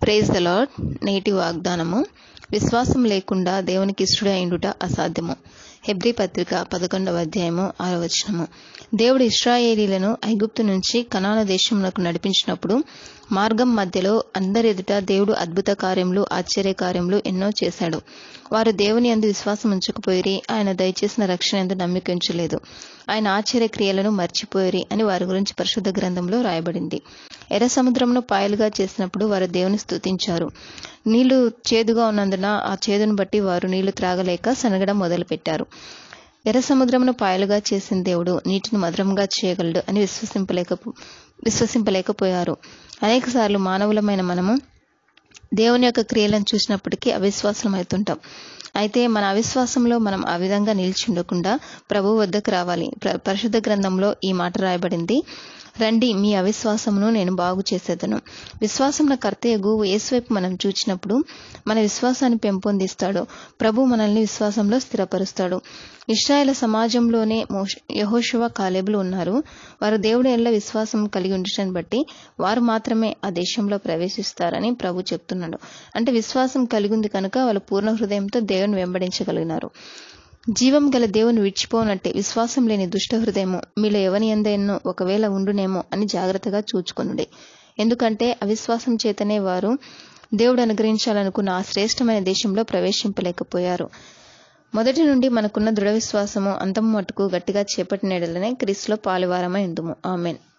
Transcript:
praise the lord నేటి వాగ్దానము విశ్వాసం లేకుండా దేవునికి ఇష్టడు అయిండుట అసాధ్యము హెబ్రి పత్రిక పదకొండవ అధ్యాయము ఆరో వచనము దేవుడు ఇస్రాయేలీలను ఐగుప్తు నుంచి కనాన దేశమునకు నడిపించినప్పుడు మార్గం మధ్యలో అందరి ఎదుట దేవుడు అద్భుత కార్యములు ఆశ్చర్య కార్యములు ఎన్నో చేశాడు వారు దేవుని అందు విశ్వాసం ఉంచకపోయిరి ఆయన దయచేసిన రక్షణ ఎందు నమ్మిక ఉంచలేదు ఆయన ఆశ్చర్య క్రియలను మర్చిపోయిరి అని వారి గురించి పరిశుద్ధ గ్రంథంలో రాయబడింది ఎర్ర సముద్రమును పాయలుగా చేసినప్పుడు వారు దేవుని స్తుతించారు నీళ్లు చేదుగా ఉన్నందున ఆ చేదును బట్టి వారు నీళ్లు త్రాగలేక సనగడం మొదలుపెట్టారు ఎర్ర సముద్రమును పాయలుగా చేసిన దేవుడు నీటిని మధురంగా చేయగలడు అని విశ్వసింపలేక విశ్వసింపలేకపోయారు అనేక సార్లు మానవులమైన మనము దేవుని యొక్క క్రియలను చూసినప్పటికీ అవిశ్వాసం అవుతుంటాం అయితే మన అవిశ్వాసంలో మనం ఆ విధంగా నిలిచి ఉండకుండా ప్రభు వద్దకు రావాలి పరిశుద్ధ గ్రంథంలో ఈ మాట రాయబడింది రండి మీ అవిశ్వాసమును నేను బాగు చేసేదను విశ్వాసం కర్తయ్యగు ఏసువైపు మనం చూచినప్పుడు మన విశ్వాసాన్ని పెంపొందిస్తాడు ప్రభు మనల్ని విశ్వాసంలో స్థిరపరుస్తాడు ఇస్రాయేల్ సమాజంలోనే యహోశివ కాలేబులు ఉన్నారు వారు దేవుడి ఎల్ల విశ్వాసం కలిగి ఉండటాన్ని బట్టి వారు మాత్రమే ఆ దేశంలో ప్రవేశిస్తారని ప్రభు చెప్తున్నాడు అంటే విశ్వాసం కలిగి ఉంది కనుక వాళ్ళు పూర్ణ హృదయంతో దేవుని వెంబడించగలిగినారు జీవం గల దేవుని విడిచిపోనట్టే విశ్వాసం లేని దుష్ట హృదయము మీలో ఎవని ఎందైనో ఒకవేళ ఉండునేమో అని జాగ్రత్తగా చూచుకొనుడే ఎందుకంటే అవిశ్వాసం చేతనే వారు దేవుడు అనుగ్రహించాలనుకున్న ఆ శ్రేష్టమైన దేశంలో ప్రవేశింపలేకపోయారు మొదటి నుండి మనకున్న దృఢ విశ్వాసము అంతం మట్టుకు గట్టిగా చేపట్టినడలనే క్రీస్తులో పాలువారమై ఉందుము ఆమెన్